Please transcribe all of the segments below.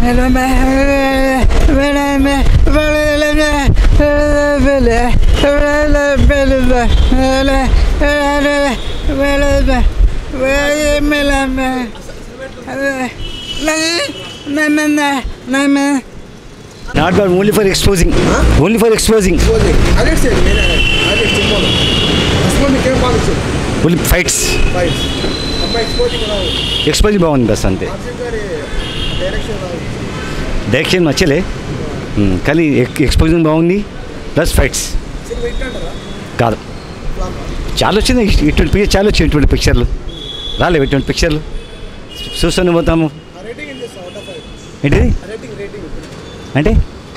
Not but only for exposing only for exposing highlights ఏంటి main highlights సినిమాలో అసలు మీకు ఏం బాగా నచ్చింది ఓన్లీ ఫైట్స్ ఫైట్స్ అమ్మాయి ఎక్స్పోజింగ్ ఎలా ఉంది ఎక్స్పోజింగ్ బాగుంది బస్ అంతే ఆర్జీవ్ గారి డైరెక్షన్ ఎలా ఉంది డైరెక్షన్ నచ్చలే ఉమ్, కానీ ఎక్స్పోజింగ్ బాగుంది ప్లస్ ఫైట్స్ సినిమా హిట్ అంటారా కాదు ఫ్లాప్ చాలా వచ్చింది ఇటువంటి పిక్చర్ చాలా వచ్చింది ఇటువంటి పిక్చర్లు రాలేవు ఇటువంటి పిక్చర్లు చూస్తూనే పోతాము ఆ రేటింగ్ ఏం చేస్తాం అవుట్ ఆఫ్ ఫైవ్ ఏంటిది ఆ రేటింగ్ రేటింగ్ అంటే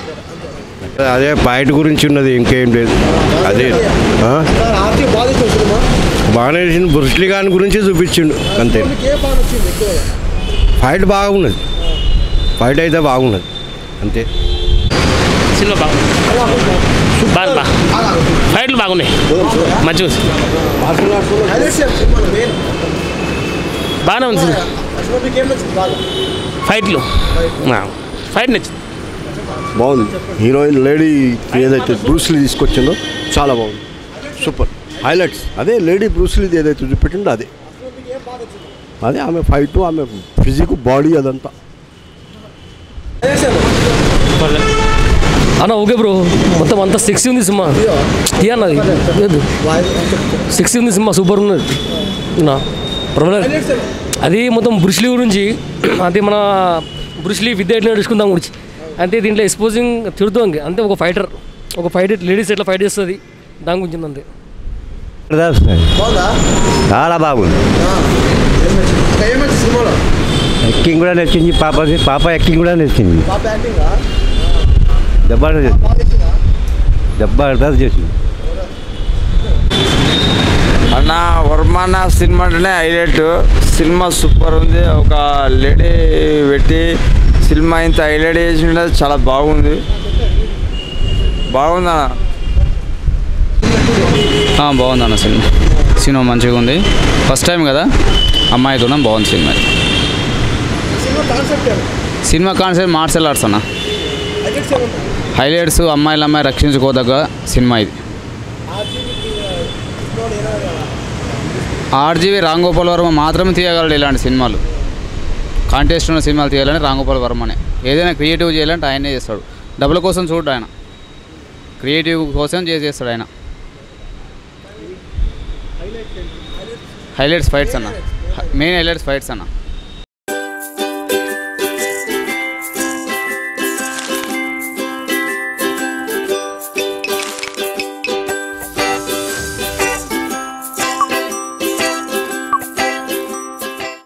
అదే ఫైట్ గురించి ఉన్నది ఇంకేం లేదు అదే ఆ? సార్ ఆర్జీవ్ బాగా ఇచ్చిన సినిమా బాగానే చేసిండు బురుస్లీ గాని గురించి చూపించిండు అంతే మీకు ఏ బాగా నచ్చింది ఎక్కువగా ఫైట్ బాగున్నది ఫైట్ అయితే బాగున్నది అంతే సినిమా బాగుంది బాగా బా ఫైట్లు బాగున్నాయి మంచిగా ఉంది హైలైట్స్ ఏంటి సినిమాలో మెయిన్ బాగానే ఉంది సినిమా అసలు మీకు ఏం నచ్చింది బాగా ఫైట్లు ఆ, ఫైట్ నచ్చింది బాగుంది హీరోయిన్ లేడీ ఏదైతే బ్రూస్లీ తీసుకొచ్చిందో చాలా బాగుంది సూపర్ హైలైట్స్ అదే లేడీ బ్రూస్లీది ఏదైతే చూపెట్టిందో అదే అదే ఆమె ఫైట్ ఆమె ఫిజిక్ బాడీ అదంతా హైలైట్స్ ఏంటి అన్న ఓకే బ్రో మొత్తం అంతా సెక్సీ ఉంది సినిమా ఏ అన్నది లేదు సెక్సీ ఉంది సినిమా సూపర్ ఉన్నది నా ప్రబల హైలైట్స్ ఏంటి అది మొత్తం బ్రుష్లీ గురించి అంటే మన బ్రుష్లీ విద్య ఎట్లా నడుచుకుందాం గురించి అంటే దీంట్లో ఎక్స్పోజింగ్ తిడుతాం అంతే ఒక ఫైటర్ ఒక ఫైట్ లేడీస్ ఎట్లా ఫైట్ చేస్తుంది దాని గురించి ఉంది అంతే బాగుందా చాలా బాగుంది ఆ, ఏం నచ్చింది ఇంకా ఏం నచ్చింది సినిమాలో యాక్టింగ్ కూడా నచ్చింది పాపది పాప యాక్టింగ్ కూడా నచ్చింది పాప యాక్టింగా జబర్దస్త్ బాగా నచ్చిందా జబర్దస్త్ చేసింది అన్న వర్మన్న సినిమా అంటేనే హైలైట్ సినిమా సూపర్ ఉంది ఒక లేడీ పెట్టి సినిమా ఇంత హైలైట్ చేసిండే చాలా బాగుంది బాగుంది అన్న బాగుంది అన్న సినిమా సినిమా మంచిగా ఉంది ఫస్ట్ టైం కదా అమ్మాయితో బాగుంది సినిమా సినిమా కాన్సెప్ట్ ఏంటి సినిమా కాన్సెప్ట్ మార్షల్ ఆర్ట్స్ అన్న హైలైట్స్ ఏమంటారు హైలైట్స్ అమ్మాయిల అమ్మాయి రక్షించుకోదగ్గ సినిమా ఇది ఆర్జీవి రామ్ గోపాల్ వర్మ మాత్రమే తీయగలడు ఇలాంటి సినిమాలు కాంటెస్ట్ ఉన్న సినిమాలు తీయాలని రామ్ గోపాల్ వర్మనే ఏదైనా క్రియేటివ్ చేయాలంటే ఆయనే చేస్తాడు డబ్బుల కోసం చూడు ఆయన క్రియేటివ్ కోసం చేసి చేస్తాడు ఆయన హైలైట్స్ ఫైట్స్ అన్న మెయిన్ హైలైట్స్ ఫైట్స్ అన్న